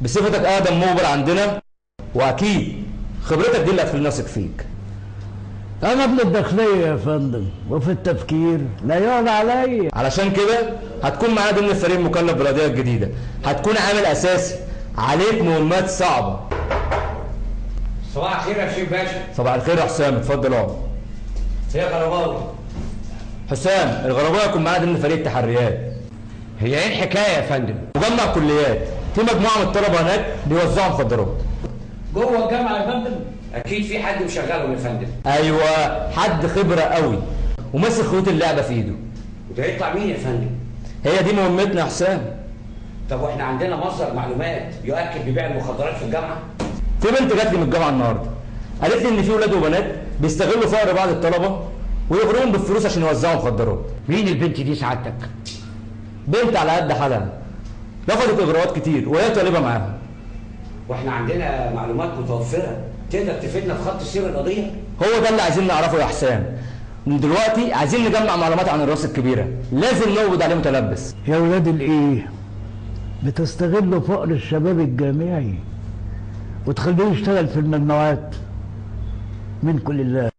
بصفتك اقدم مخبر عندنا واكيد خبرتك دي اللي هتخليني اثق فيك انا ابن الداخليه يا فندم وفي التفكير لا يعلى عليا علشان كده هتكون معانا ضمن الفريق المكلف بالقضيه الجديده هتكون عامل اساسي عليك مهمات صعبه صباح الخير يا شيخ باشا صباح الخير يا حسام اتفضل اقعد هي غرباوي حسام الغرباء يكون معانا ضمن فريق التحريات هي ايه الحكايه يا فندم مجمع كليات في مجموعه من الطلبه هناك بيوزعوا مخدرات جوه الجامعه يا فندم اكيد في حد مشغلهم يا فندم ايوه حد خبره قوي وماسك خيوط اللعبه في ايده وده يطلع مين يا فندم هي دي مهمتنا يا حسام طب واحنا عندنا مصدر معلومات يؤكد ببيع المخدرات في الجامعه في بنت جات لي من الجامعه النهارده قالت لي ان في ولاد وبنات بيستغلوا فقر بعض الطلبه ويغروهم بالفلوس عشان يوزعوا مخدرات مين البنت دي سعادتك بنت على قد حالها رفضت اجراءات كتير وهي طالبه معاهم واحنا عندنا معلومات متوفره تقدر تفيدنا في خط سير القضيه هو ده اللي عايزين نعرفه يا حسام من دلوقتي عايزين نجمع معلومات عن الراس الكبيره لازم نقبض عليه متلبس يا ولاد الايه بتستغلوا فقر الشباب الجامعي وتخلوه يشتغل في الممنوعات منكم لله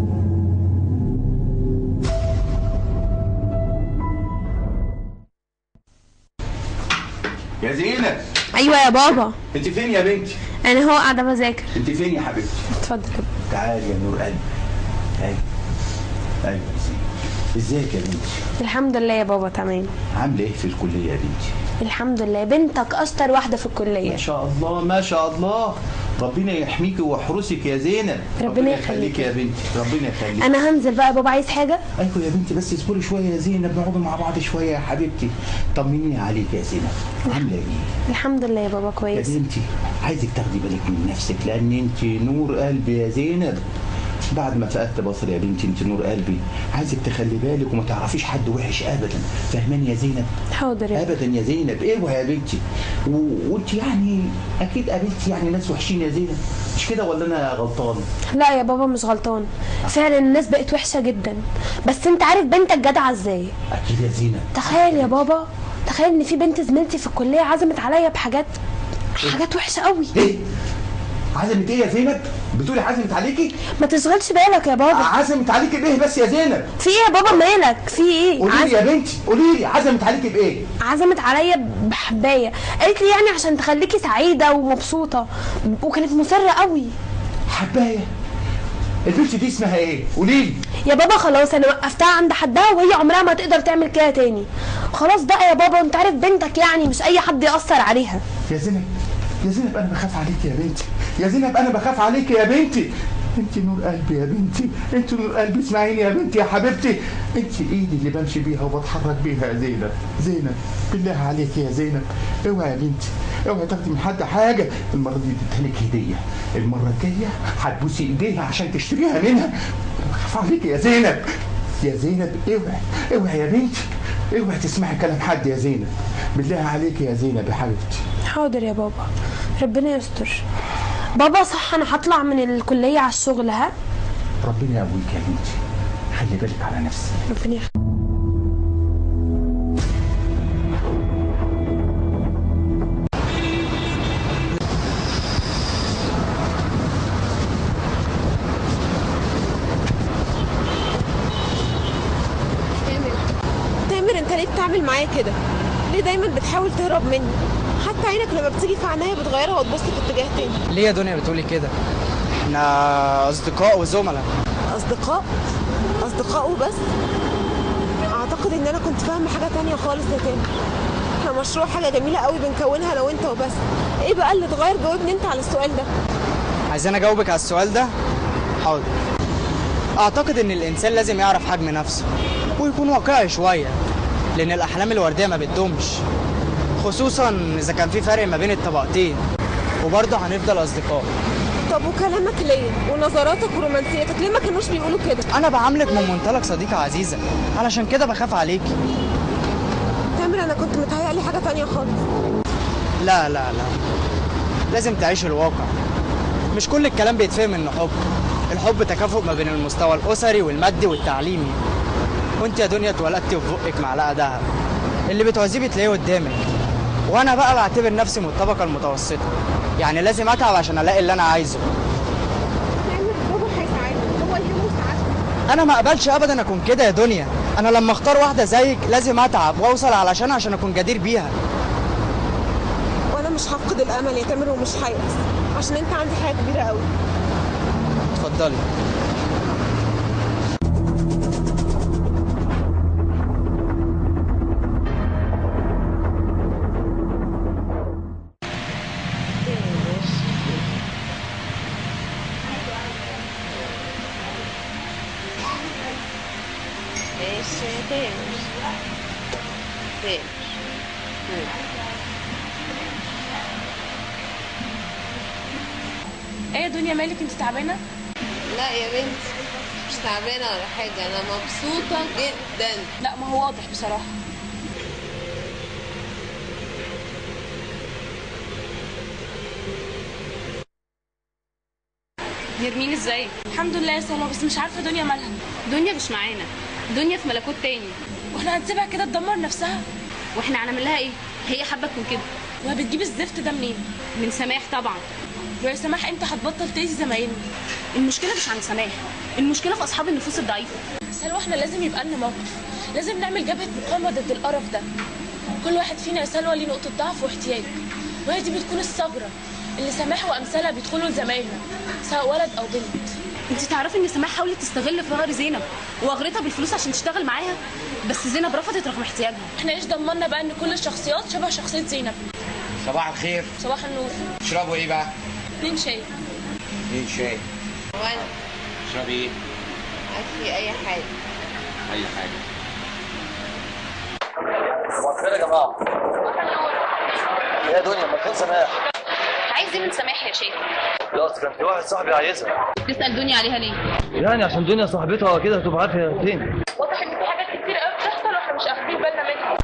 يا زينب ايوه يا بابا انت فين يا بنتي انا هو قاعده بذاكر انت فين يا حبيبتي اتفضل يا بابا. تعالي يا نور قلبي ايوه ايوه يا زينب ازيك يا بنتي الحمد لله يا بابا تمام عامله ايه في الكليه يا بنتي الحمد لله بنتك اشطر واحده في الكليه ما شاء الله ما شاء الله ربنا يحميكي ويحرسك يا زينب ربنا يخليك يخليك. يا بنتي ربنا يخليك انا هنزل بقى يا بابا عايز حاجه ايوه يا بنتي بس اصبري شويه يا زينب نقعد مع بعض شويه يا حبيبتي طمنيني عليك يا زينب عامله ايه الحمد لله يا بابا يا كويس بنتي عايزك تاخدي بالك من نفسك لان انت نور قلبي يا زينب بعد ما فقدت بصري يا بنتي انت نور قلبي عايزك تخلي بالك وما تعرفيش حد وحش ابدا فاهماني يا زينب حاضر يا بابا. ابدا يا زينب اوعي يا بنتي و- وانت يعني اكيد قابلتي يعني ناس وحشين يا زينب مش كده ولا انا غلطان لا يا بابا مش غلطان فعلا الناس بقت وحشه جدا بس انت عارف بنتك جدعه ازاي اكيد يا زينب تخيل يا بابا تخيل ان في بنت زميلتي في الكليه عزمت عليا بحاجات حاجات وحشه قوي ايه عزمت ايه يا زينب بتقولي عزمت عليكي ما تشغلش بالك يا بابا عزمت عليكي بايه بس يا زينب في ايه يا بابا مالك في ايه قولي لي عز... يا بنتي قولي لي عزمت عليكي بايه عزمت عليا بحبايه قالت لي يعني عشان تخليكي سعيده ومبسوطه وكانت مصره قوي حبايه البنت دي اسمها ايه قولي لي يا بابا خلاص انا وقفتها عند حدها وهي عمرها ما تقدر تعمل كده تاني خلاص بقى يا بابا انت عارف بنتك يعني مش اي حد ياثر عليها يا زينب يا زينب انا بخاف عليك يا بنتي يا زينب انا بخاف عليك يا بنتي انت نور قلبي يا بنتي انت نور قلبي اسمعيني يا بنتي يا حبيبتي انت ايدي اللي بمشي بيها وبتحرك بيها يا زينب زينب بالله عليك يا زينب اوعي يا بنتي اوعي تاخدي من حد حاجه المره دي اديتها لك هديه المره الجايه هتبوسي ايديها عشان تشتريها منها انا بخاف عليك يا زينب يا زينب اوعي اوعي يا بنتي اوعي تسمعي كلام حد يا زينب بالله عليك يا زينب يا حبيبتي حاضر يا بابا ربنا يستر بابا صح انا هطلع من الكليه على الشغل ها ربنا يقويك يا بنتي خلي بالك على نفسك ربنا يخ... تامر تامر انت ليه بتعمل معايا كده ليه دايما بتحاول تهرب مني حتى عينك لما بتيجي في عينيا بتغيرها وتبص في اتجاه تاني ليه يا دنيا بتقولي كده احنا اصدقاء وزملاء اصدقاء اصدقاء وبس اعتقد ان انا كنت فاهمه حاجه تانية خالص يا تامر احنا مشروع حاجه جميله قوي بنكونها لو انت وبس ايه بقى اللي اتغير جاوبني انت على السؤال ده عايزين اجاوبك على السؤال ده حاضر اعتقد ان الانسان لازم يعرف حجم نفسه ويكون واقعي شويه لان الاحلام الورديه ما بتدومش خصوصا اذا كان في فرق ما بين الطبقتين وبرضه هنفضل اصدقاء طب وكلامك ليه ونظراتك ورومانسيتك ليه ما كانوش بيقولوا كده انا بعاملك من منطلق صديقه عزيزه علشان كده بخاف عليكي تامر انا كنت متهيألي حاجه تانية خالص لا لا لا لازم تعيش الواقع مش كل الكلام بيتفهم انه حب الحب تكافؤ ما بين المستوى الاسري والمادي والتعليمي وانت يا دنيا اتولدتي وفي بقك معلقه دهب اللي بتعوزيه بتلاقيه قدامك وانا بقى بعتبر نفسي من الطبقه المتوسطه يعني لازم اتعب عشان الاقي اللي انا عايزه لان بابا هيساعدك هو يهمه سعادتك انا ما اقبلش ابدا اكون كده يا دنيا انا لما اختار واحده زيك لازم اتعب واوصل علشان عشان اكون جدير بيها وانا مش هفقد الامل يا تامر ومش هيأس عشان انت عندي حاجه كبيره قوي اتفضلي ماشي يا تامر تامر ايه يا دنيا مالك انت تعبانه لا يا بنتي مش تعبانه ولا حاجه انا مبسوطه جدا لا ما هو واضح بصراحه نرمين ازاي الحمد لله يا سلمى بس مش عارفه دنيا مالها دنيا مش معانا دنيا في ملكوت تاني واحنا هنسيبها كده تدمر نفسها واحنا هنعمل لها ايه هي حابه تكون كده وهبتجيب الزفت ده منين من سماح طبعا ويا سماح امتى هتبطل تأذي زمايلنا المشكله مش عند سماح المشكله في اصحاب النفوس الضعيفه سلوى احنا لازم يبقى لنا موقف لازم نعمل جبهه مقاومه ضد القرف ده كل واحد فينا يا سلوى ليه نقطه ضعف واحتياج وهي دي بتكون الثغره اللي سماح وامثالها بيدخلوا لزمايلنا سواء ولد او بنت انت تعرفي ان سماح حاولت تستغل فقر زينب واغرتها بالفلوس عشان تشتغل معاها بس زينب رفضت رغم احتياجها احنا ايش ضمننا بقى ان كل الشخصيات شبه شخصيه زينب صباح الخير صباح النور تشربوا ايه بقى؟ اتنين شاي ايه شاي وانا تشربي ايه؟ اكفي اي حاجه اي حاجه صباح الخير يا جماعه يا دنيا ما كان سماح عايز ايه من سماح يا شيخ لا اصل كان في واحد صاحبي عايزها تسال دنيا عليها ليه يعني عشان دنيا صاحبتها كده هتبقى عارفه هي فين واضح ان في حاجات كتير قوي بتحصل واحنا مش اخدين بالنا منها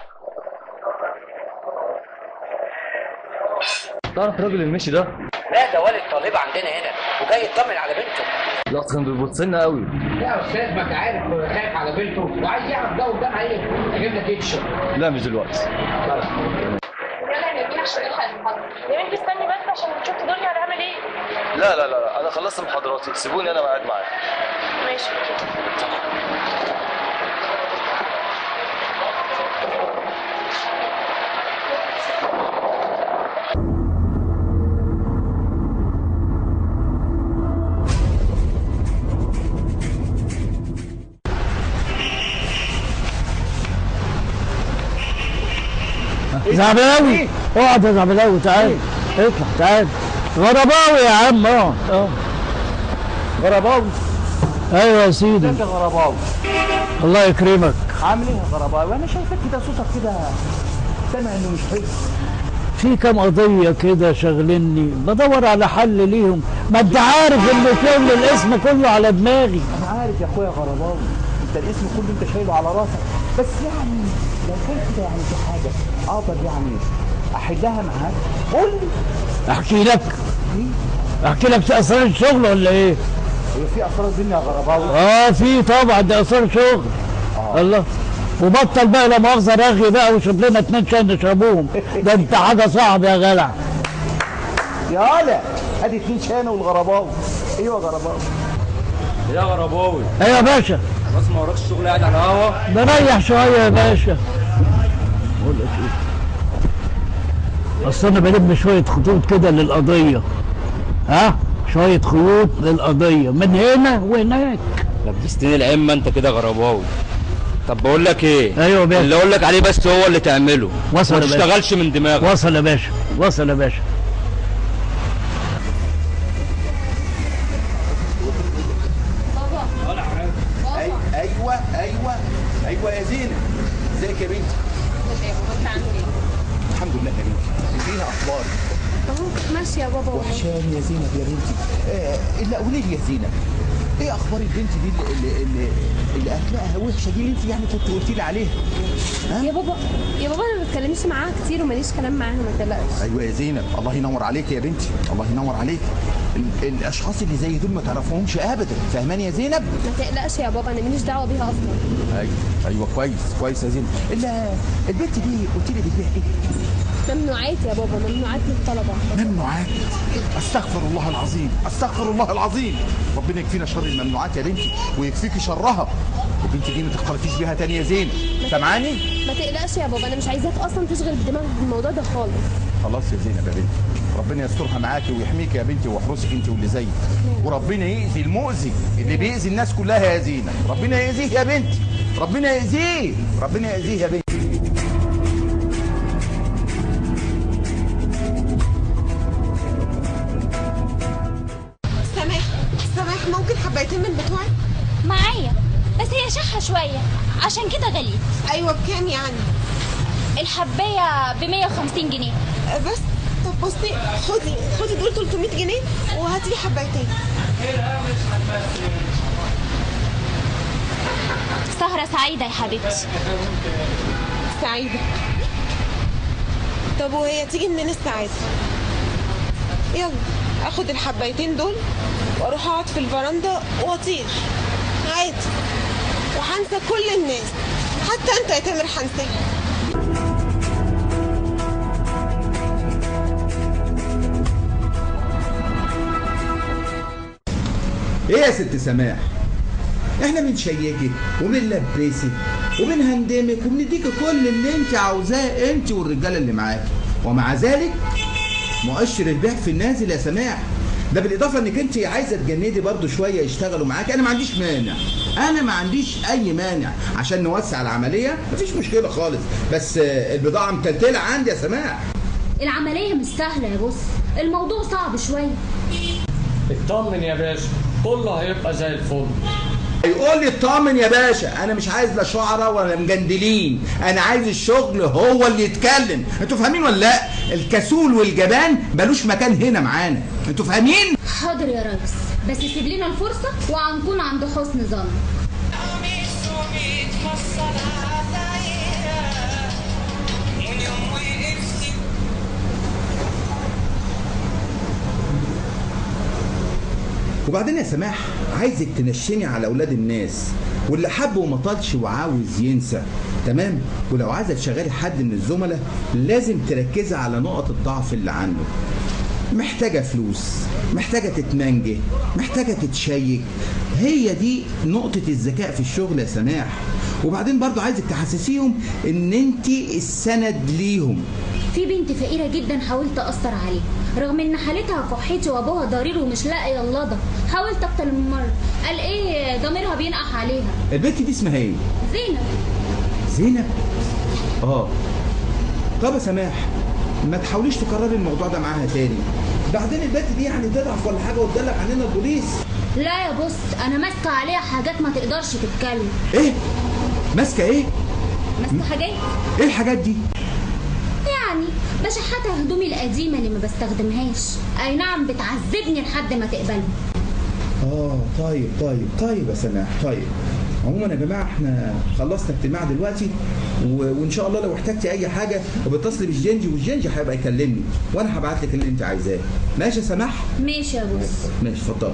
تعرف الراجل اللي مشي ده لا ده والد طالبه عندنا هنا وجاي يطمن على بنته لا اصل كان بيبص لنا قوي يا استاذ ما انت عارف خايف على بنته وعايز يعرف ده قدامها ايه اجيب لك ايه تشرب لا مش دلوقتي يلا يا نرمين عشان نلحق المحاضره يا بنتي استني بس عشان نشوف دنيا هنعمل ايه لا لا لا لا انا خلصت محاضراتي سيبوني انا قاعد معاك ماشي زعبلاوي اقعد يا زعبلاوي تعال اطلع تعال غرباوي يا عم اقعد اه غرباوي ايوه يا سيدي يا غرباوي الله يكرمك عامل ايه يا غرباوي انا شايفك كده صوتك كده سامع انه مش حلو في كام قضية كده شغلني بدور على حل ليهم ما انت عارف ان كل الاسم كله على دماغي انا عارف يا اخويا غرباوي انت الاسم كله انت شايله على راسك بس يعني لو كان كده يعني في حاجه اقدر يعني احلها معاك قول لي احكي لك احكي لك في اسرار الشغل ولا ايه هي في اسرار الدنيا يا غرباوي اه في طبعا ده اسرار شغل الله وبطل بقى لا مؤاخذه رغي بقى وشوف لنا اتنين شاي نشربوهم ده انت حاجه صعبه يا جدع يا هلا ادي اتنين شانه والغرباوي ايوه يا غرباوي يا غرباوي ايوه يا باشا خلاص ما وراكش شغل قاعد على القهوه بريح شويه يا باشا بقول لك ايه اصل انا بلم شويه خطوط كده للقضيه ها شويه خيوط للقضيه من هنا وهناك لبستني العمه انت كده غرباوي طب بقول لك ايه ايوه يا باشا اللي اقول لك عليه بس هو اللي تعمله وصل ما يا باشا. تشتغلش من دماغك وصل يا باشا وصل يا باشا أي ايوه ايوه ايوه يا زينب ازيك يا بنتي الحمد لله يا بنتي فيها اخبار اهو ماشي يا بابا والله وحشاني يا زينب يا بنتي آه لا قولي لي يا زينب ايه اخبار البنت دي اللي اللي, اللي, اللي اخلاقها وحشه دي اللي انت يعني كنت قلتي لي عليها يا بابا يا بابا انا ما بتكلمش معاها كتير وماليش كلام معاها ما تقلقش ايوه يا زينب الله ينور عليك يا بنتي الله ينور عليك ال- الاشخاص اللي زي دول ما تعرفهمش ابدا فاهماني يا زينب ما تقلقش يا بابا انا ماليش دعوه بيها اصلا ايوه ايوه كويس كويس يا زينب الا البنت دي قلت لي بتبيع ايه ممنوعات يا بابا ممنوعات للطلبه ممنوعات استغفر الله العظيم استغفر الله العظيم ربنا يكفينا شر الممنوعات يا بنتي ويكفيكي شرها البنت دي ما تختلطيش بيها تاني يا زين سامعاني ما تقلقش يا بابا انا مش عايزاك اصلا تشغل دماغك بالموضوع ده خالص خلاص يا زينب يا بنتي ربنا يسترها معاكي ويحميك يا بنتي ويحرسك انت واللي زيك وربنا يأذي المؤذي اللي بيأذي الناس كلها يا زينب ربنا يأذيه يا بنتي ربنا يأذيه ربنا يأذيه يا بنتي سماح سماح ممكن حبايتين من بتوعي معايا بس هي شحة شوية عشان كده غليت ايوه بكام يعني الحباية ب 150 جنيه بس طب بصي خدي خدي دول 300 جنيه وهاتي لي حبايتين سهرة سعيدة يا حبيبتي سعيدة طب وهي تيجي منين السعادة يلا اخد الحبايتين دول واروح اقعد في الفرندا واطير عادي وهنسى كل الناس حتى انت يا تامر هنساك ايه يا ست سماح احنا بنشيكك وبنلبسك وبنهندمك وبنديك كل اللي انت عاوزاه انت والرجاله اللي معاك ومع ذلك مؤشر البيع في النازل يا سماح ده بالاضافه انك انت عايزه تجندي برضو شويه يشتغلوا معاك انا ما عنديش مانع انا ما عنديش اي مانع عشان نوسع العمليه مفيش مشكله خالص بس آه، البضاعه متلتله عندي يا سماح العملية مش سهلة يا بص الموضوع صعب شوية اطمن يا باشا كله هيبقى زي الفل يقول لي اطمن يا باشا انا مش عايز لا شعراء ولا مجندلين انا عايز الشغل هو اللي يتكلم انتوا فاهمين ولا لا الكسول والجبان ملوش مكان هنا معانا انتوا فاهمين حاضر يا ريس بس سيب لنا الفرصة وهنكون عند حسن ظن وبعدين يا سماح عايزك تنشني على اولاد الناس واللي حب وما طالش وعاوز ينسى تمام ولو عايزه تشغلي حد من الزملاء لازم تركزي على نقط الضعف اللي عنده محتاجة فلوس محتاجة تتمنجه محتاجة تتشيك هي دي نقطة الذكاء في الشغل يا سماح وبعدين برضو عايزك تحسسيهم ان انت السند ليهم في بنت فقيرة جدا حاولت أثر عليها رغم إن حالتها كحيتي وأبوها ضرير ومش لاقية اللضة حاولت أكتر من مرة قال إيه ضميرها بينقح عليها البنت دي اسمها ايه؟ زينب زينب اه طب يا سماح ما تحاوليش تكرري الموضوع ده معاها تاني بعدين البنت دي يعني تضعف ولا حاجه وتدلع عننا البوليس لا يا بص أنا ماسكة عليها حاجات ما تقدرش تتكلم ايه ماسكه ايه ماسكة حاجات ايه الحاجات دي يعني بشحتها هدومي القديمة اللي ما بستخدمهاش أي نعم بتعذبني لحد ما تقبلهم اه طيب طيب طيب يا سماح طيب عموما يا جماعه احنا خلصنا اجتماع دلوقتي و... وان شاء الله لو احتجتي اي حاجه وبتصلي بالجنجي والجنجي هيبقى يكلمني وانا هبعت لك اللي انت عايزاه ماشي يا سماح ماشي يا بص ماشي اتفضل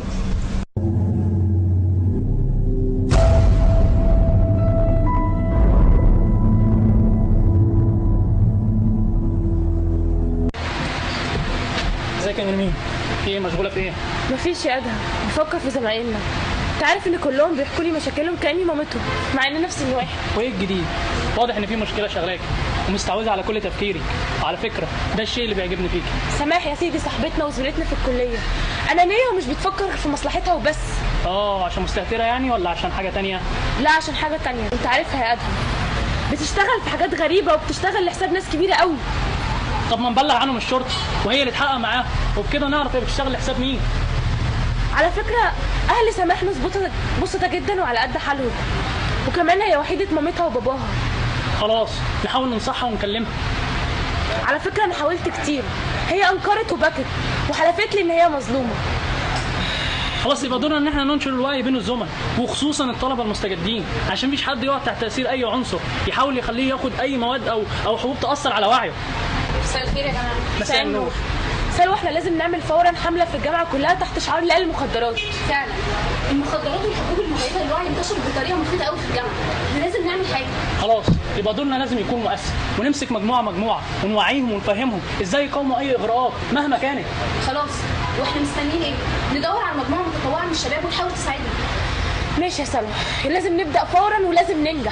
ازيك يا نرمين ايه مشغوله في ايه مفيش يا ادهم بفكر في زمايلنا انت عارف ان كلهم بيحكوا لي مشاكلهم كاني مامتهم مع ان نفس الواحد وايه الجديد واضح ان في مشكله شغلاك ومستعوذه على كل تفكيرك وعلى فكره ده الشيء اللي بيعجبني فيك سماح يا سيدي صاحبتنا وزميلتنا في الكليه انانيه ومش بتفكر غير في مصلحتها وبس اه عشان مستهتره يعني ولا عشان حاجه تانية لا عشان حاجه تانية انت عارفها يا ادهم بتشتغل في حاجات غريبه وبتشتغل لحساب ناس كبيره قوي طب ما نبلغ عنهم الشرطه وهي اللي تحقق معاها وبكده نعرف هي بتشتغل لحساب مين على فكره اهل سماح ناس بسطة- بسطة جدا وعلى قد حالهم وكمان هي وحيده مامتها وباباها خلاص نحاول ننصحها ونكلمها على فكره انا حاولت كتير هي انكرت وبكت وحلفت لي ان هي مظلومه خلاص يبقى دورنا ان احنا ننشر الوعي بين الزملاء وخصوصا الطلبه المستجدين عشان مفيش حد يقع تحت تاثير اي عنصر يحاول يخليه ياخد اي مواد او او حبوب تاثر على وعيه مساء الخير يا جماعه مساء النور سلوى احنا لازم نعمل فورا حمله في الجامعه كلها تحت شعار لا للمخدرات فعلا المخدرات والحبوب المغيره للوعي انتشرت بطريقه مفيده قوي في الجامعه احنا لازم نعمل حاجه خلاص يبقى دورنا لازم يكون مؤثر ونمسك مجموعه مجموعه ونوعيهم ونفهمهم ازاي يقاوموا اي اغراءات مهما كانت خلاص واحنا مستنيين ايه ندور على مجموعه متطوعه من الشباب ونحاول تساعدنا ماشي يا سلوى لازم نبدا فورا ولازم ننجح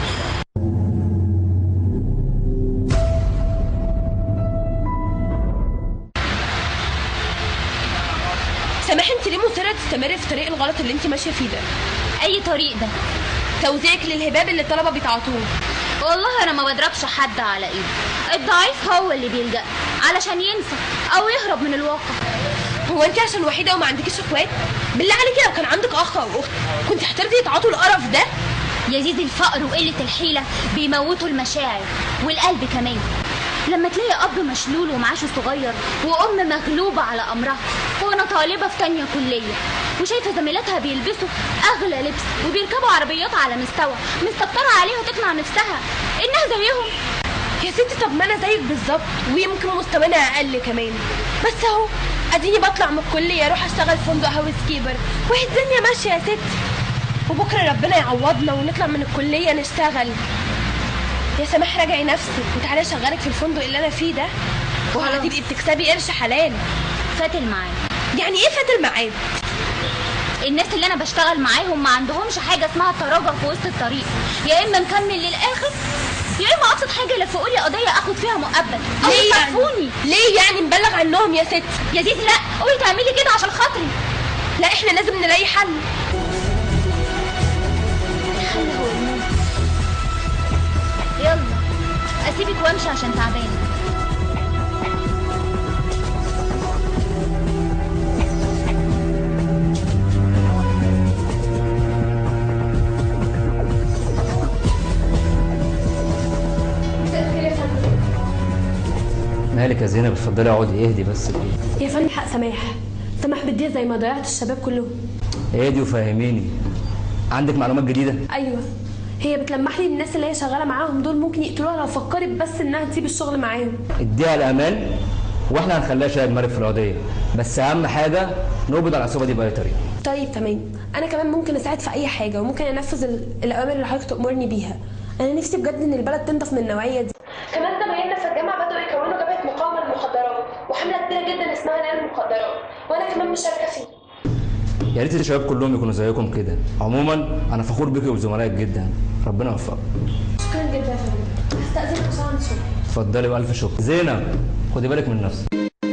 سامح انت ليه مصره تستمري في الطريق الغلط اللي انت ماشيه فيه ده اي طريق ده توزيعك للهباب اللي الطلبه بيتعاطوه والله انا ما بضربش حد على ايده الضعيف هو اللي بيلجأ علشان ينسى او يهرب من الواقع هو انت عشان وحيده وما عندكيش اخوات بالله عليكي لو كان عندك اخ او اخت كنت هترضي يتعاطوا القرف ده يزيد الفقر وقلة الحيلة بيموتوا المشاعر والقلب كمان لما تلاقي أب مشلول ومعاشه صغير وأم مغلوبة على أمرها وأنا طالبة في تانية كلية وشايفة زميلاتها بيلبسوا أغلى لبس وبيركبوا عربيات على مستوى مستكترة عليها تقنع نفسها إنها زيهم يا ستي طب ما انا زيك بالظبط ويمكن مستوانا اقل كمان بس اهو اديني بطلع من الكليه اروح اشتغل فندق هاوس كيبر وهي الدنيا ماشيه يا ستي وبكره ربنا يعوضنا ونطلع من الكليه نشتغل يا سماح راجعي نفسك وتعالي اشغلك في الفندق اللي انا فيه ده وهتبقي بتكسبي قرش حلال فات الميعاد يعني ايه فات الميعاد الناس اللي انا بشتغل معاهم ما عندهمش حاجه اسمها تراجع في وسط الطريق يا اما نكمل للاخر يا اما ابسط حاجه لفقوا لي قضيه اخد فيها مؤبد او ليه يعني؟ يصفوني ليه يعني نبلغ عنهم يا ستي يا زيزي لا قولي تعملي كده عشان خاطري لا احنا لازم نلاقي حل الحل هو الموت يلا اسيبك وامشي عشان تعبانه مالك يا زينب اتفضلي اقعدي اهدي بس كده يا فندم حق سماح سماح بدي زي ما ضيعت الشباب كلهم اهدي وفهميني عندك معلومات جديده ايوه هي بتلمح لي الناس اللي هي شغاله معاهم دول ممكن يقتلوها لو فكرت بس انها تسيب الشغل معاهم اديها الامان واحنا هنخليها شاهد مارك في القضيه بس اهم حاجه نقبض على العصابه دي باي طريقه طيب تمام انا كمان ممكن اساعد في اي حاجه وممكن انفذ ال- الاوامر اللي حضرتك تامرني بيها انا نفسي بجد ان البلد تنضف من النوعيه دي كمان زمايلنا في الجامعه بداوا يكونوا جبهه مقاومه للمخدرات وحمله كبيره جدا اسمها لا للمخدرات وانا كمان مشاركه فيه يا ريت الشباب كلهم يكونوا زيكم كده عموما انا فخور بيكي وبزملائك جدا ربنا يوفقك شكرا جدا يا فندم هستاذنك عشان عندي شغل اتفضلي والف شكر زينب خدي بالك من نفسك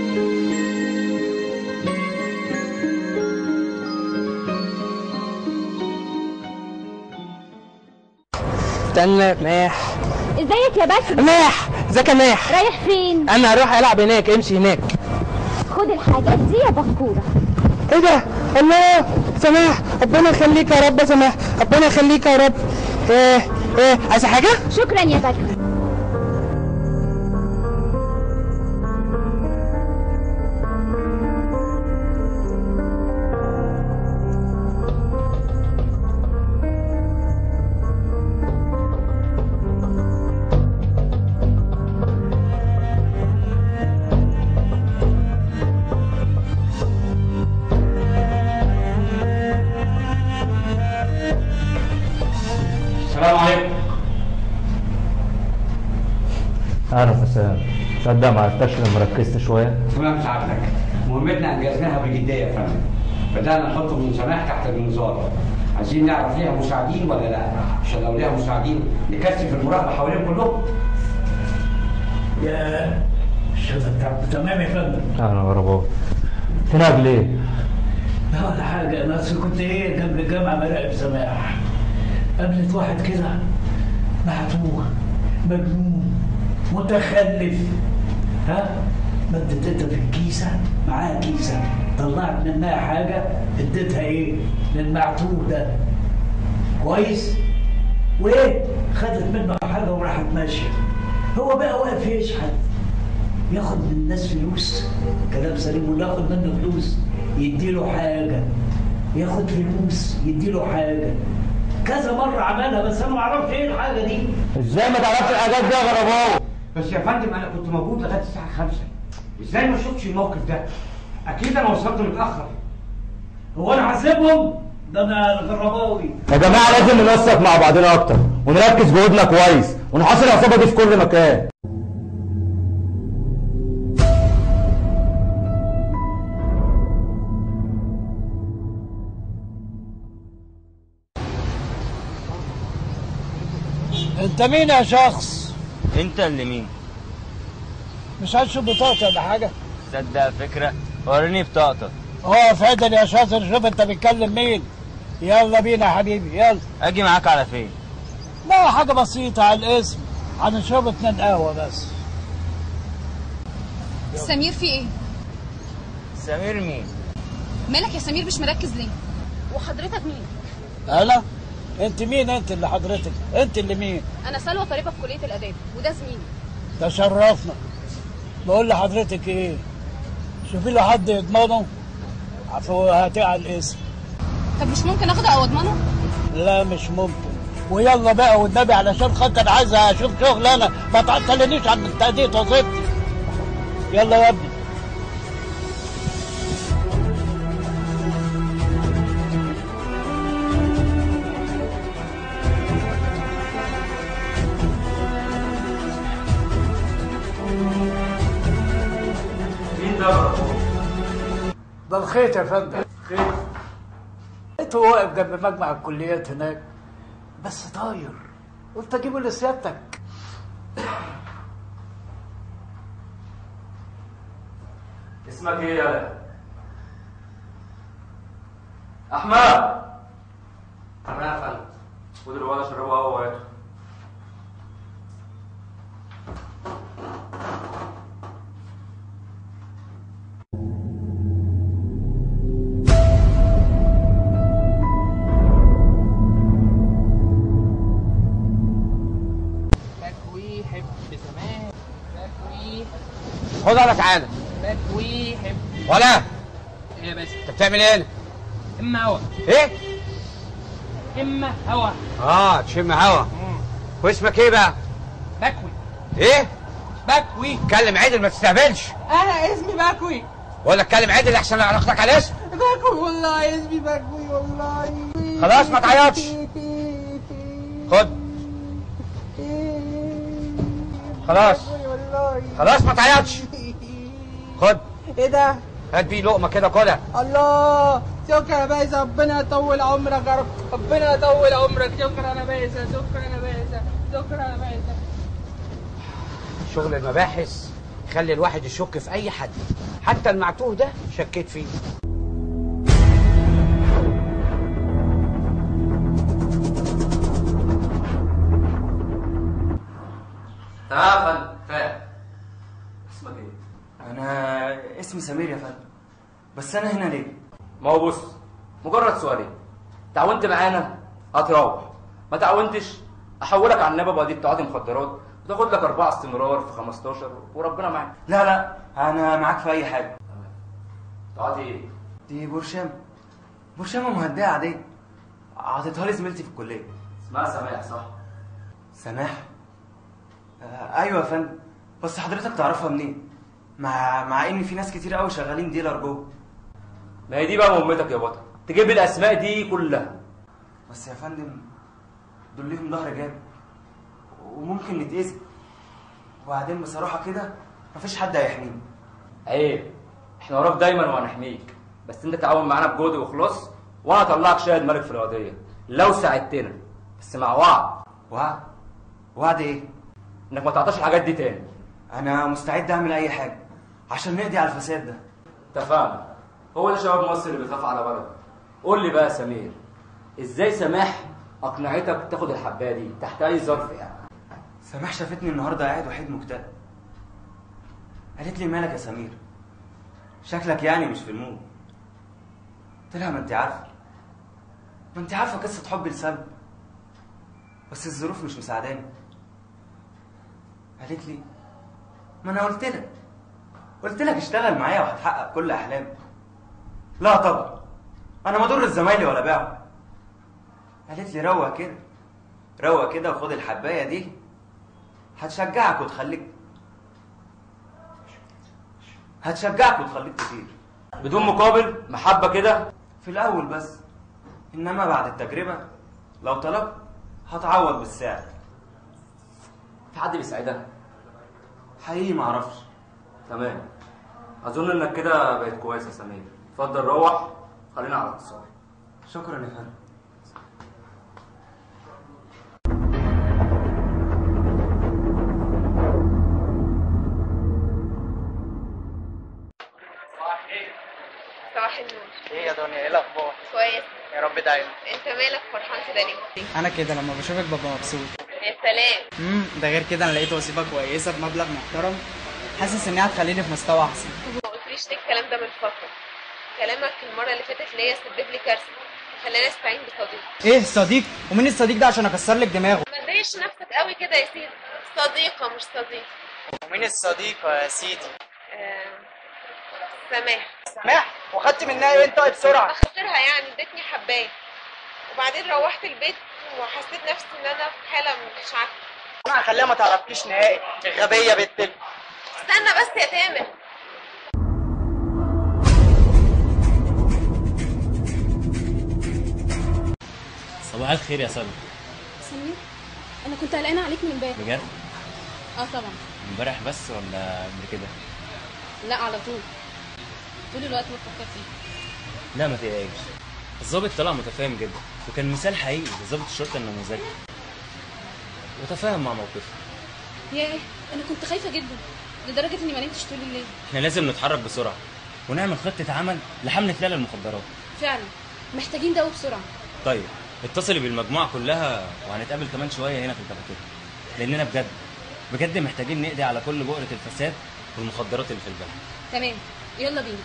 استنى ماح ازيك يا باسم ماح ازيك يا ماح رايح فين انا هروح العب هناك امشي هناك خد الحاجات دي يا بكوره ايه ده الله سماح ربنا يخليك يا رب يا سماح ربنا يخليك يا رب ايه ايه عايز حاجه شكرا يا بكر السلام عليكم اهلا حسام تصدق ما عرفتكش لما ركزت شويه تمام سعادتك مهمتنا انجزناها بجديه يا فندم بدانا نحط من سماح تحت الانذار عايزين نعرف ليها مساعدين ولا لا عشان لو ليها مساعدين نكثف المراقبه حواليهم كلهم يا الشغل تمام يا فندم اهلا يا رباب هناك ليه؟ لا ولا حاجة أنا أصل كنت إيه جنب الجامعة براقب سماح قابلت واحد كده معتوه مجنون متخلف ها مدت انت في الكيسة معاها كيسة طلعت منها حاجة اديتها ايه للمعتوه ده كويس وايه خدت منه حاجة وراحت ماشية هو بقى واقف يشحت ياخد من الناس فلوس كلام سليم ولا ياخد منه فلوس يديله حاجة ياخد فلوس يديله حاجة كذا مرة عملها بس أنا ما أعرفش إيه الحاجة دي ازاي ما تعرفش الحاجات دي يا غرباوي؟ بس يا فندم انا كنت موجود لغايه الساعه 5 ازاي ما شفتش الموقف ده اكيد انا وصلت متاخر هو انا حاسبهم ده انا الغرباوي يا جماعه لازم ننسق مع بعضنا اكتر ونركز جهودنا كويس ونحاصر العصابه دي في كل مكان انت مين يا شخص انت اللي مين مش هتشوف بطاقتي ولا حاجه تصدق فكره وريني بطاقتك اقف عدل يا شاطر شوف انت بتكلم مين يلا بينا يا حبيبي يلا اجي معاك على فين لا حاجه بسيطه على الاسم هنشرب اتنين قهوه بس سمير في ايه سمير مين مالك يا سمير مش مركز ليه وحضرتك مين انا انت مين انت اللي حضرتك انت اللي مين انا سلوى طالبه في كليه الاداب وده زميلي تشرفنا بقول لحضرتك ايه شوفي له حد يضمنه عفوا هاتي على الاسم طب مش ممكن اخده او اضمنه لا مش ممكن ويلا بقى والنبي علشان خاطر عايز اشوف شغل انا ما تعطلنيش عن تأدية وظيفتي يلا يا ابني مين ده ده الخيط يا فندم خيط لقيته واقف جنب مجمع الكليات هناك بس طاير قلت اجيبه لسيادتك اسمك ايه يالا احمد تمام يا فندم خد الواد اشربه قهوه وهاته بكوي حب زمان بكوي خد على تعالى بكوي حب ولا ايه يا باشا انت بتعمل ايه هنا؟ اما هوا ايه؟ اما هوا اه تشم هوا واسمك ايه بقى؟ بكوي ايه؟ بكوي اتكلم عدل ما تستهبلش انا اسمي بكوي ولا اتكلم عدل احسن علاقتك على الاسم بكوي والله اسمي بكوي والله خلاص ما تعيطش خد خلاص خلاص ما تعيطش خد ايه ده هات بيه لقمه كده كلها الله شكرا يا باشا ربنا يطول عمرك يا رب ربنا يطول عمرك شكرا يا باشا شكرا يا باشا شكرا يا باشا شغل المباحث يخلي الواحد يشك في اي حد حتى المعتوه ده شكيت فيه تمام يا فندم فاهم اسمك ايه؟ انا اسمي سمير يا فندم بس انا هنا ليه ما هو بص مجرد سؤالين تعاونت معانا هتروح ما تعاونتش احولك على النبي واديك تعاطي مخدرات وتاخد لك اربعه استمرار في 15 وربنا معاك لا لا انا معاك في اي حاجه تعاطي ايه؟ دي برشام برشامه مهدئه عاديه عطيتها لي زميلتي في الكليه اسمها سماح صح؟ سماح آه ايوه يا فندم بس حضرتك تعرفها منين مع مع ان في ناس كتير قوي شغالين ديلر جوه ما هي دي بقى مهمتك يا بطل تجيب لي الاسماء دي كلها بس يا فندم دول ليهم ظهر جامد وممكن نتأذي وبعدين بصراحه كده مفيش حد هيحميني عيب احنا وراك دايما وهنحميك بس انت تعاون معانا بجهد واخلاص وانا اطلعك شاهد ملك في القضيه لو ساعدتنا بس مع وعد وعد وعد ايه انك ما تعطاش الحاجات دي تاني انا مستعد اعمل اي حاجه عشان نقضي على الفساد ده اتفقنا هو ده شباب مصر اللي بيخاف على بلده قول لي بقى يا سمير ازاي سماح اقنعتك تاخد الحبايه دي تحت اي ظرف يعني سماح شافتني النهارده قاعد وحيد مكتئب قالت لي مالك يا سمير شكلك يعني مش في المود قلت لها ما انت عارفه ما انت عارفه قصه حب لسلمى بس الظروف مش مساعداني قالت لي ما انا قلت لك قلت لك اشتغل معايا وهتحقق كل احلامك لا طبعا انا ما ضر زمايلي ولا باعه قالت لي روق كده روق كده وخد الحبايه دي هتشجعك وتخليك هتشجعك وتخليك كتير بدون مقابل محبه كده في الاول بس انما بعد التجربه لو طلبت هتعوض بالسعر في حد بيساعدها حقيقي معرفش تمام اظن انك كده بقيت كويس يا سمير اتفضل روح خلينا على اتصال شكرا يا فندم صباح النور ايه يا دنيا ايه الاخبار كويس يا رب دايما انت مالك فرحان كده ليه انا كده لما بشوفك ببقى مبسوط يا سلام امم ده غير كده انا لقيت وظيفه كويسه بمبلغ محترم حاسس انها هتخليني في مستوى احسن ما قلتليش ليه الكلام ده من فتره كلامك المره اللي فاتت ليا سبب لي كارثه خلاني استعين بصديق ايه صديق ومين الصديق ده عشان اكسر لك دماغه ما تضايقش نفسك قوي كده يا سيدي صديقه مش صديق ومين الصديق يا سيدي آه... سماح سماح وخدت منها ايه انت بسرعه اخسرها يعني ادتني حبايه وبعدين روحت البيت وحسيت نفسي ان انا في حاله مش عارفه انا هخليها ما تعرفكيش نهائي غبيه بنت استنى بس يا تامر صباح الخير يا سلمى سمير انا كنت قلقانه عليك من امبارح بجد اه طبعا امبارح بس ولا قبل كده لا على طول طول الوقت بفكر فيك لا ما تقلقش الظابط طلع متفاهم جدا وكان مثال حقيقي لظابط الشرطه النموذجي وتفاهم مع موقفه ياه انا كنت خايفه جدا لدرجه اني ما نمتش طول الليل احنا لازم نتحرك بسرعه ونعمل خطه عمل لحمله لا للمخدرات فعلا محتاجين دواء بسرعه طيب اتصلي بالمجموعه كلها وهنتقابل كمان شويه هنا في الكافيتيريا لاننا بجد بجد محتاجين نقضي على كل بؤره الفساد والمخدرات اللي في البلد تمام يلا بينا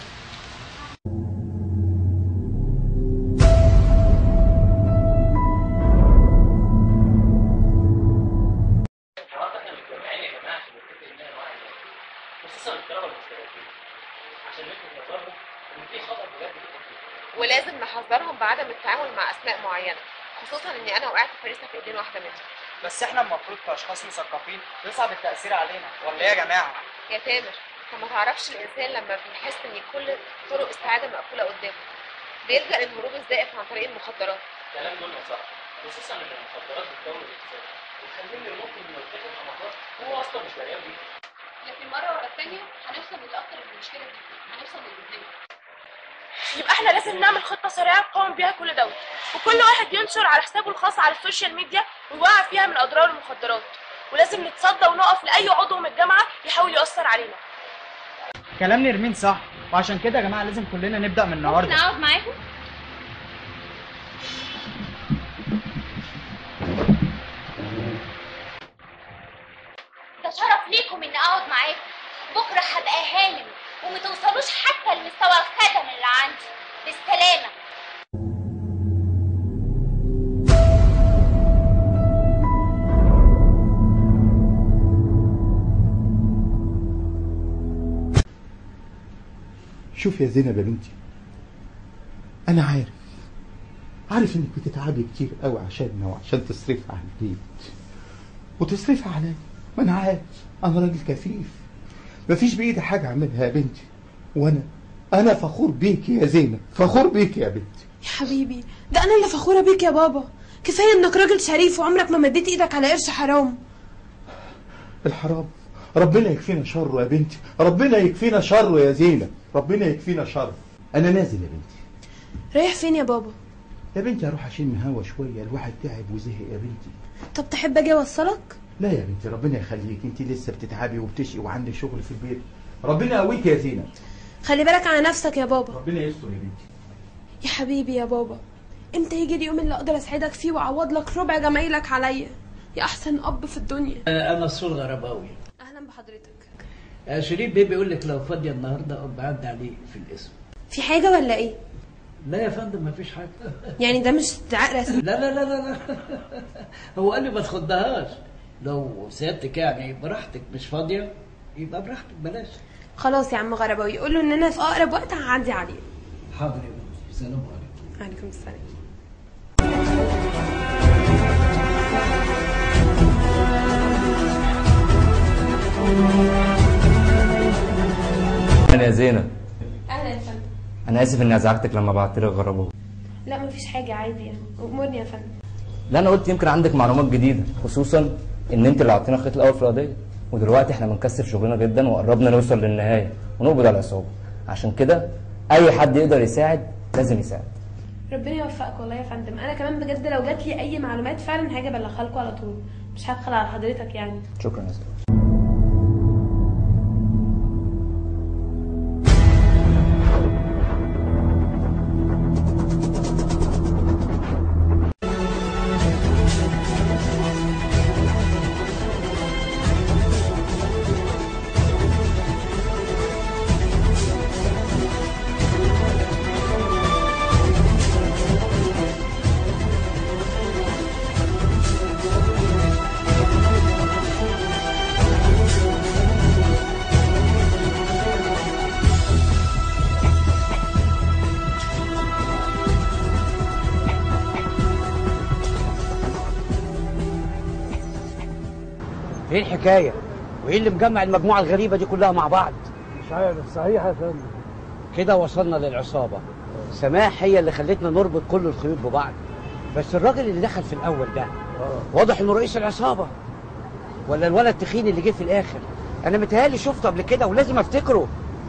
ولازم نحذرهم بعدم التعامل مع اسماء معينه خصوصا اني انا وقعت فريسه في ايدين واحده منهم بس احنا المفروض كاشخاص مثقفين يصعب التاثير علينا ولا ايه يا جماعه يا تامر انت ما تعرفش الانسان لما بيحس ان كل طرق السعاده مقفوله قدامه بيلجا للهروب الزائف عن طريق المخدرات كلام دول صح خصوصا ان المخدرات بتطور الانسان وتخليه اللي ممكن يرتكب حماقات هو اصلا مش دريان بيها لكن مره ورا الثانيه هنوصل للاخطر من المشكله دي هنوصل للبدايه يبقى احنا لازم نعمل خطه سريعه نقاوم بيها كل دوت وكل واحد ينشر على حسابه الخاص على السوشيال ميديا ويوعى فيها من اضرار المخدرات ولازم نتصدى ونقف لاي عضو من الجامعه يحاول ياثر علينا كلام نرمين صح وعشان كده يا جماعه لازم كلنا نبدا من النهارده ممكن اقعد معاكم ده شرف ليكم اني اقعد معاكم بكره هبقى هانم ومتوصلوش حتى لمستوى الخدم اللي عندي بالسلامه شوف يا زينب يا بنتي انا عارف عارف انك بتتعبي كتير قوي عشاننا وعشان تصرفي على البيت وتصرفي عليا ما انا عارف انا راجل كفيف مفيش بايدي حاجه اعملها يا بنتي وانا انا فخور بيك يا زينب فخور بيك يا بنتي يا حبيبي ده انا اللي فخوره بيك يا بابا كفايه انك راجل شريف وعمرك ما مديت ايدك على قرش حرام الحرام ربنا يكفينا شره يا بنتي ربنا يكفينا شره يا زينب ربنا يكفينا شره انا نازل يا بنتي رايح فين يا بابا يا بنتي اروح اشم هوا شويه الواحد تعب وزهق يا بنتي طب تحب اجي اوصلك لا يا بنتي ربنا يخليك انت لسه بتتعبي وبتشقي وعندك شغل في البيت ربنا يقويك يا زينب خلي بالك على نفسك يا بابا ربنا يستر يا بنتي يا حبيبي يا بابا امتى يجي اليوم اللي اقدر اسعدك فيه واعوض لك ربع جمايلك عليا يا احسن اب في الدنيا انا الصول غرباوي اهلا بحضرتك آه، شريف بيه بيقول لك لو فاضيه النهارده ابقى عدى عليه في الاسم في حاجه ولا ايه لا يا فندم مفيش حاجه يعني ده مش استدعاء رسمي لا لا لا لا لا هو قال لي ما تخضهاش لو سيادتك يعني براحتك مش فاضيه يبقى براحتك بلاش خلاص يا عم غرباوي قول له ان انا في اقرب وقت هعدي عليه حاضر يا بنتي سلام عليكم عليكم السلام انا يا زينب اهلا يا فندم انا اسف اني ازعجتك لما بعت لك غربوه لا مفيش حاجه عادي يعني امورني يا فندم لا انا قلت يمكن عندك معلومات جديده خصوصا ان انت اللي عطينا الخيط الاول في القضيه ودلوقتي احنا بنكثف شغلنا جدا وقربنا نوصل للنهايه ونقبض على العصابه عشان كده اي حد يقدر يساعد لازم يساعد ربنا يوفقك والله يا فندم انا كمان بجد لو جات لي اي معلومات فعلا هاجي ابلغها لكم على طول مش هبخل على حضرتك يعني شكرا يا زينب ايه الحكايه وايه اللي مجمع المجموعه الغريبه دي كلها مع بعض مش عارف صحيح يا فندم كده وصلنا للعصابه سماح هي اللي خلتنا نربط كل الخيوط ببعض بس الراجل اللي دخل في الاول ده واضح انه رئيس العصابه ولا الولد التخين اللي جه في الاخر انا متهيألي شفته قبل كده ولازم افتكره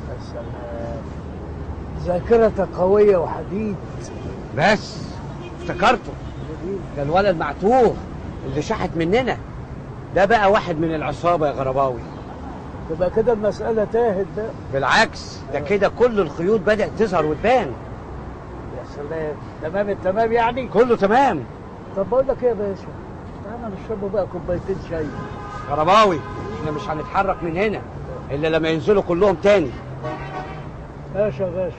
ذاكرتك قوية وحديد بس افتكرته ده الولد المعتوه اللي شحت مننا ده بقى واحد من العصابه يا غرباوي تبقى كده المسألة تاهت ده بالعكس ده كده كل الخيوط بدأت تظهر وتبان يا سلام تمام التمام يعني كله تمام طب بقول لك ايه يا باشا تعالى نشربوا بقى كوبايتين شاي غرباوي احنا مش هنتحرك من هنا الا لما ينزلوا كلهم تاني باشا باشا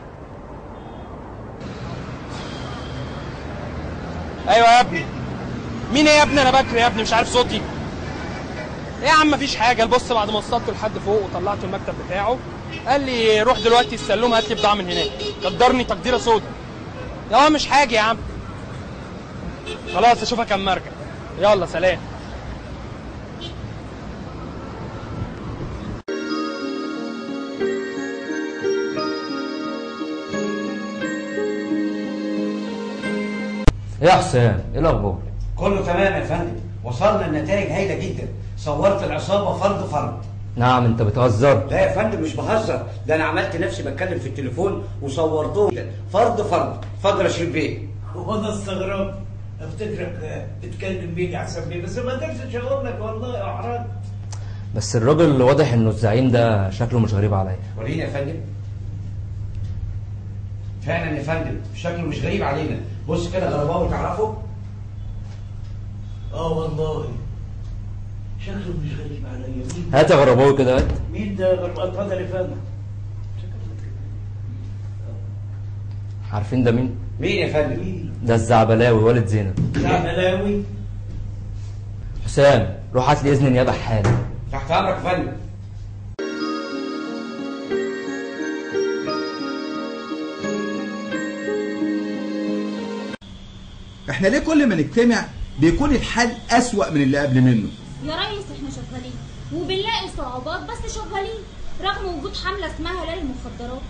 ايوه يا ابني مين إيه يا ابني انا بكري يا ابني مش عارف صوتي ايه يا عم مفيش حاجه البص بعد ما وصلته لحد فوق وطلعته المكتب بتاعه قال لي روح دلوقتي السلوم هات لي بضاعه من هناك قدرني تقديره سودا لا مش حاجه يا عم خلاص اشوفك اما ارجع يلا سلام ايه يا حسام ايه الاخبار كله تمام يا فندم وصلنا لنتائج هايله جدا صورت العصابه فرد فرد نعم انت بتهزر لا يا فندم مش بهزر ده انا عملت نفسي بتكلم في التليفون وصورتهم فرد فرد اتفضل يا شريف بيه وانا استغربت افتكرك بتكلم بيك احسن بيه بس ما قدرتش اقول لك والله احرجت بس الراجل اللي واضح انه الزعيم ده شكله مش غريب عليا وريني يا فندم فعلا يا فندم شكله مش غريب علينا بص كده غرباوي تعرفه اه والله شكله مش غريب عليا مين هات يا غرباوي كده هات مين ده غربان اتفضل يا فندم عارفين ده مين مين يا فندم ده الزعبلاوي والد زينب زعبلاوي حسام روح هات لي اذن نيابه حالا تحت امرك يا فندم احنا ليه كل ما نجتمع بيكون الحال أسوأ من اللي قبل منه يا ريس احنا شغالين وبنلاقي صعوبات بس شغالين رغم وجود حملة اسمها لا للمخدرات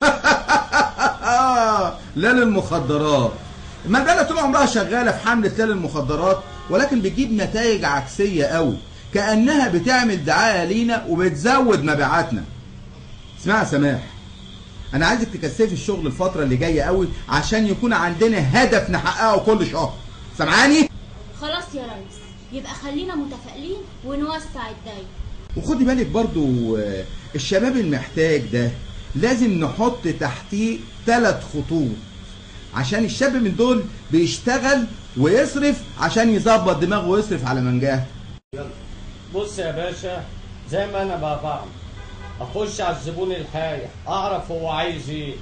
لا للمخدرات المجلة طول عمرها شغالة في حملة لا للمخدرات ولكن بتجيب نتائج عكسية قوي كأنها بتعمل دعاية لينا وبتزود مبيعاتنا اسمع يا سماح انا عايزك تكثفي الشغل الفترة اللي جاية قوي عشان يكون عندنا هدف نحققه كل شهر سامعاني خلاص يا ريس يبقى خلينا متفائلين ونوسع الدايرة وخدي بالك برضو آه، الشباب المحتاج ده لازم نحط تحتيه ثلاث خطوط عشان الشاب من دول بيشتغل ويصرف عشان يظبط دماغه ويصرف على منجاه بص يا باشا زي ما انا بقى بعمل اخش على الزبون الحايح اعرف هو عايز ايه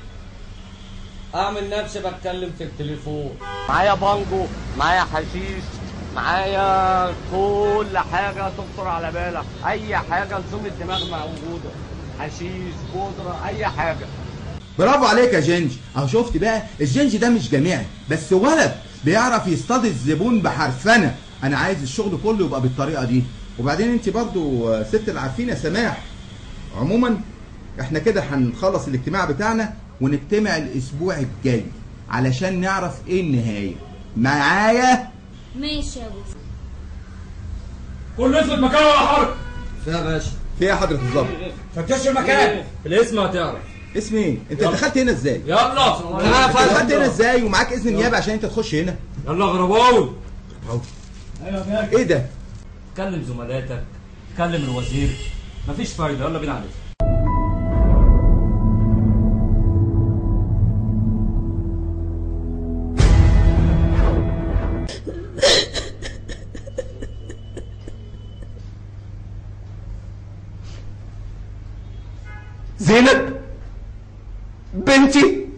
اعمل نفسي بتكلم في التليفون معايا بانجو معايا حشيش معايا كل حاجه تخطر على بالك اي حاجه لزوم الدماغ موجوده حشيش بودره اي حاجه برافو عليك يا جنج اهو شفت بقى الجنج ده مش جامعي بس ولد بيعرف يصطاد الزبون بحرفنه انا عايز الشغل كله يبقى بالطريقه دي وبعدين انت برضو آه، ست العارفين يا سماح عموما احنا كده هنخلص الاجتماع بتاعنا ونجتمع الاسبوع الجاي علشان نعرف ايه النهايه معايا ماشي يا ابو كله يثبت مكانه ولا حركه فيها يا باشا فيها حضره الظابط فتش المكان الاسم هتعرف اسم ايه انت يلا. دخلت هنا ازاي يلا انت دخلت هنا ازاي ومعاك اذن نيابه عشان انت تخش هنا يلا غرباوي ايه ده كلم زملاتك كلم الوزير مفيش فايده يلا بينا عليه زينب بنتي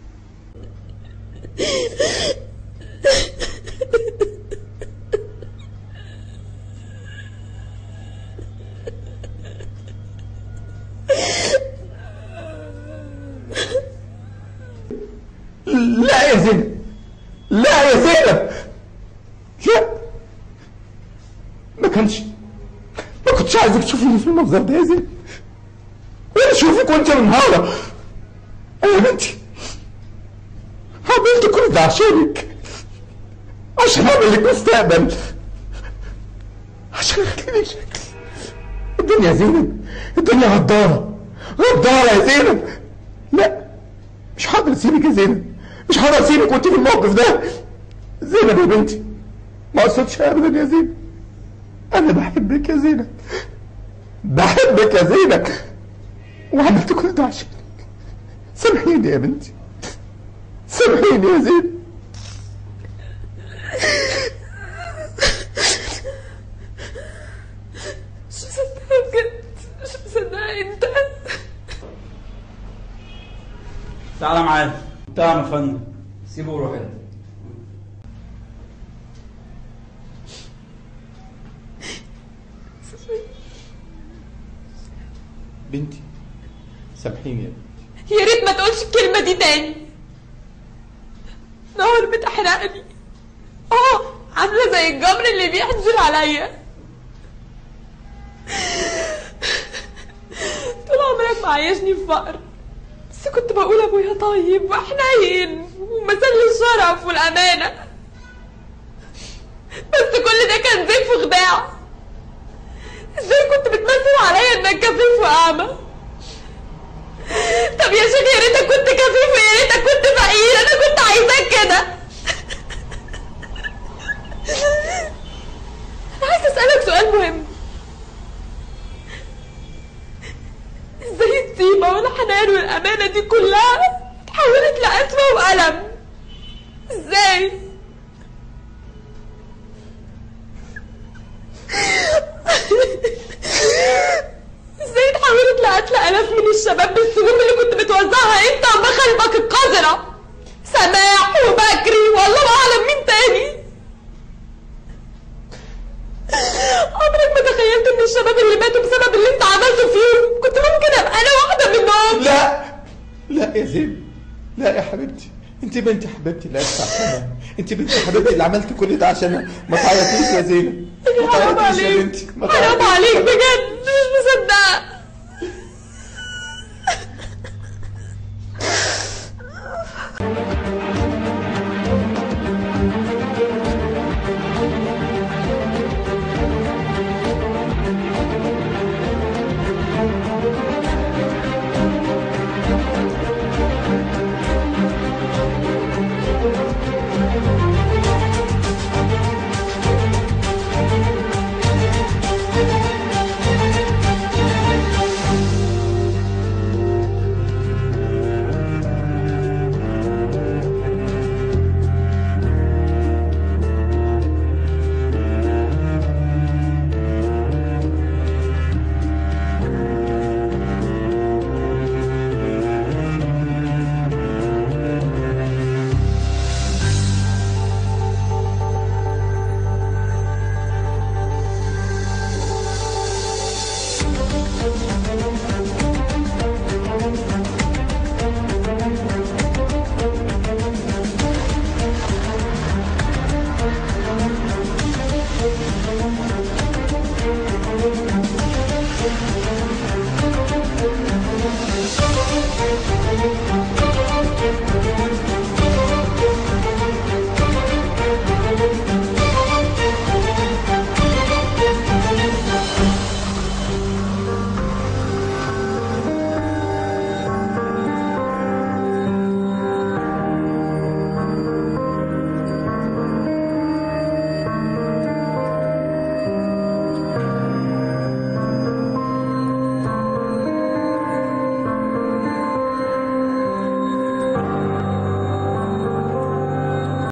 لا يا زينب لا يا زينب لا ما كانش ما كنتش عايزك تشوفيني في المنظر ده يا زينب وانا اشوفك وانت منهارة انا يا بنتي عملت كل ده عشانك عشان اعمل لك مستقبل عشان اخلي شكل الدنيا يا زينب الدنيا غدارة غدارة يا زينب لا مش هقدر اسيبك يا زينب مش هقدر اسيبك وانت في الموقف ده زينب يا بنتي ما اقصدش ابدا يا زينب انا بحبك يا زينب بحبك يا زينب وعملت كل ده عشانك سامحيني يا بنتي سامحيني يا زينب مش مصدقة بجد مش مصدقة انت تعالى معايا تعالى يا فندم سيبه وروح انت بنتي سامحيني يا بنتي يا ريت ما تقولش الكلمة دي تاني نار بتحرقني اه عاملة زي الجمر اللي بيحزن عليا طول عمرك معيشني في فقر بس كنت بقول ابويا طيب وحنين ومثل الشرف والامانة بس كل ده كان زيف وخداع ازاي كنت بتمثل عليا انك كفيف واعمى طب يا شيخ يا ريتك كنت كفيف ويا ريتك كنت فقير انا كنت عايزاك كده انا عايز اسالك سؤال مهم ازاي الطيبه والحنان والامانه دي كلها اتحولت لأسوأ وألم ازاي ازاي اتحولت لقتل الاف من الشباب بالسجون اللي كنت بتوزعها انت ومخالبك القذرة سماح وبكري والله ما اعلم مين تاني عمرك ما تخيلت ان الشباب اللي ماتوا بسبب اللي انت عملته فيهم كنت ممكن ابقى انا واحدة منهم لا لا يا زين لا يا حبيبتي انت بنتي حبيبتي اللي عشت عشانها انت بنتي حبيبتي اللي عملت كل ده عشانها ما تعيطيش يا زينب ما حرام تعيطيش يا عليك بنتي ما حرام تعيطيش عليك بجد مش مصدقة